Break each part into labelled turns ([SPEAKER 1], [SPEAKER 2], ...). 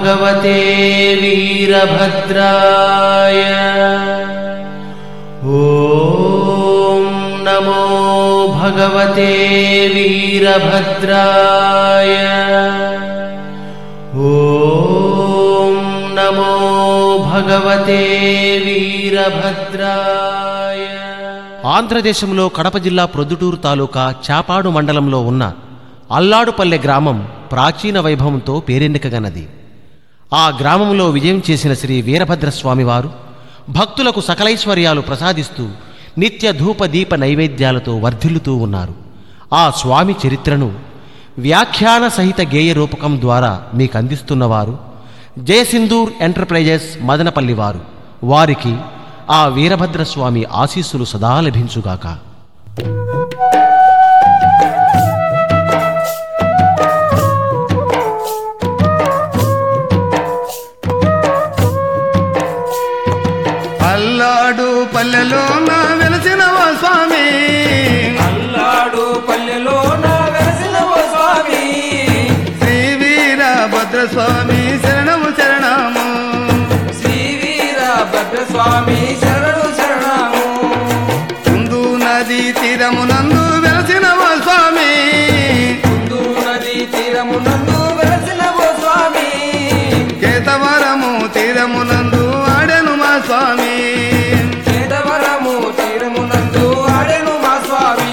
[SPEAKER 1] भगवते वीरभद्राय ॐ नमो भगवते वीरभद्राय ॐ नमो भगवते वीरभद्राय ఆంధ్రదేశంలో కడప జిల్లా ప్రొద్దుటూరు తాలూకా చాపాడు మండలంలో ఉన్న అల్లాడుపల్లె గ్రామం ప్రాచీన వైభవంతో పేరెన్నికగన్నది ఆ గ్రామంలో విజయం చేసిన శ్రీ వీరభద్రస్వామివారు భక్తులకు సకలైశ్వర్యాలు ప్రసాదిస్తూ నిత్య ధూప దీప నైవేద్యాలతో వర్ధిల్లుతూ ఉన్నారు ఆ స్వామి చరిత్రను వ్యాఖ్యాన సహిత గేయ రూపకం ద్వారా మీకు అందిస్తున్నవారు జయసింధూర్ ఎంటర్ప్రైజెస్ మదనపల్లి వారు వారికి ఆ వీరభద్రస్వామి ఆశీస్సులు సదా లభించుగాక
[SPEAKER 2] అల్లాడు పల్లెలో నా వెలసిన ఓ స్వామి
[SPEAKER 3] అల్లాడు పల్లెలో నా వెలసిన ఓ స్వామి
[SPEAKER 2] శ్రీ వీర భద్ర స్వామి శరణము శరణము
[SPEAKER 3] శ్రీ వీర భద్ర స్వామి శరణు శరణము
[SPEAKER 2] కుందు నది తీరమునందు వెలసిన ఓ స్వామి
[SPEAKER 3] కుందు నది తీరమునందు వెలసిన ఓ స్వామి
[SPEAKER 2] కేతవరము తీరమునందు ఆడెను మా స్వామి
[SPEAKER 3] చేదవరము తీరమునందు ఆడెను మా స్వామి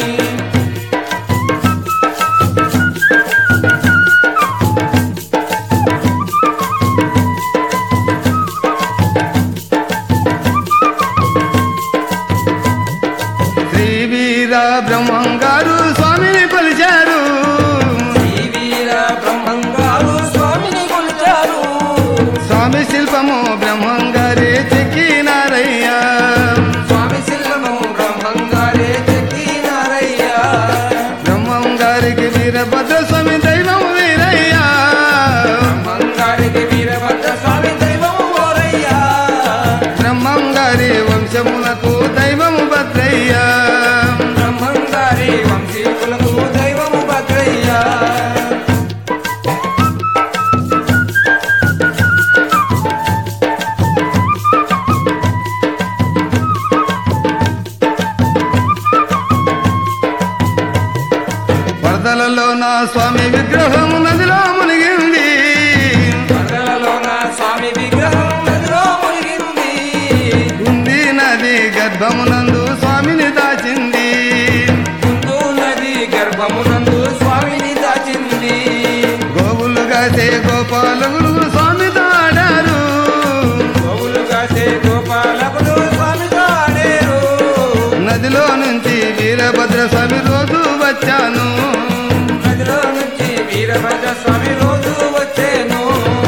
[SPEAKER 2] శ్రీ వీర బ్రహ్మంగారు స్వామిని కొలిచారు
[SPEAKER 3] శ్రీ వీర బ్రహ్మంగారు స్వామిని కొలిచారు
[SPEAKER 2] స్వామి శిల్పము బ్రహ్మంగారే చెక్కినారయ్యా
[SPEAKER 3] స్వామి శిల్పము బ్రహ్మంగారే చెక్కినారయ్యా
[SPEAKER 2] బ్రహ్మం గారికి వీరభద్ర స్వామి దైవం వీరయ్యా
[SPEAKER 3] బ్రహ్మంగారికి వీరభద్ర స్వామి దైవము ఓరయ్యా
[SPEAKER 2] బ్రహ్మం గారి వంశములకు దైవము భద్రయ్యా
[SPEAKER 3] బ్రహ్మంగారి వంశీకులకు దైవము భద్రయ్యా
[SPEAKER 2] వరదలలో నా స్వామి విగ్రహము నదిలో మునిగింది
[SPEAKER 3] పగలలో నా స్వామి విగ్రహం నదిలో మునిగింది
[SPEAKER 2] ఉంది నది గర్భమునందు స్వామిని దాచింది
[SPEAKER 3] కుందు నది గర్భమునందు స్వామిని దాచింది
[SPEAKER 2] గోవులు కాసే గోపాలకులు స్వామితో ఆడారు
[SPEAKER 3] గోవులు కాసే గోపాలకులు స్వామితో ఆడేరు
[SPEAKER 2] నదిలో నుంచి వీరభద్ర స్వామి రోజు వచ్చాను
[SPEAKER 3] నదిలో నుంచి వీరభద్ర స్వామి రోజు వచ్చేను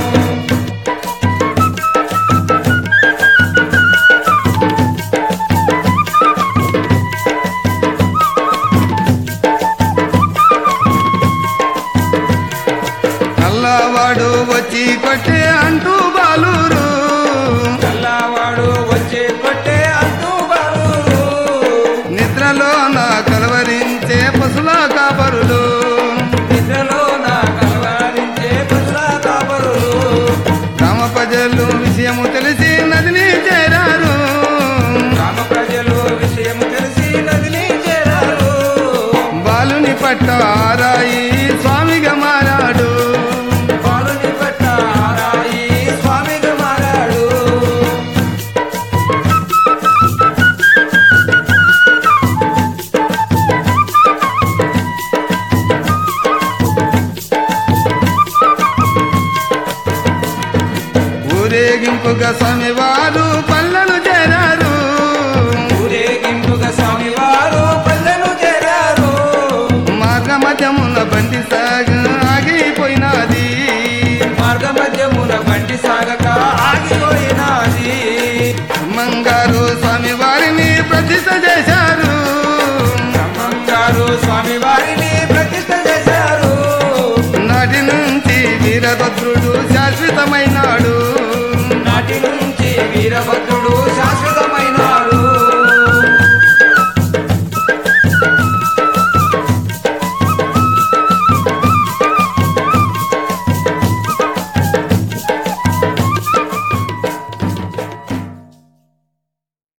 [SPEAKER 2] నల్లవాడు వచ్చి కొట్టే అంటూ బాలూరు
[SPEAKER 3] చల్లవాడు వచ్చే కొట్టే అంటూ బాలురు
[SPEAKER 2] నిద్రలో నా కలవరించే పశుల కాపరులు
[SPEAKER 3] నిద్రలో నా కలవరించే పశుల కాపరులు
[SPEAKER 2] గ్రామ ప్రజలు విషయము తెలిసి నదిని చేరారు
[SPEAKER 3] గ్రామ ప్రజలు విషయం తెలిసి నదిని చేరారు
[SPEAKER 2] బాలుని పట్ట ఆరాయి స్వామిగా మారాడు
[SPEAKER 3] బాలుని పట్ట ఆరాయి స్వామిగా మారాడు
[SPEAKER 2] ఊరేగింపుగా స్వామివారు పల్లెను చేరారు
[SPEAKER 3] ఊరేగింపుగా స్వామివారు పల్లెను చేరారు
[SPEAKER 2] మార్గ మధ్యమున బండి సాగ ఆగిపోయినది
[SPEAKER 3] మార్గ మధ్యమున బండి సాగక ఆగిపోయినది
[SPEAKER 2] మంగారు స్వామివారిని ప్రతిష్ట చేశారు
[SPEAKER 3] బ్రహ్మంగారు స్వామివారిని ప్రతిష్ఠ చేశారు
[SPEAKER 2] నాటి నుంచి వీరభద్రుడు శాశ్వతమైనాడు
[SPEAKER 3] నాటి నుంచి వీరభద్రుడు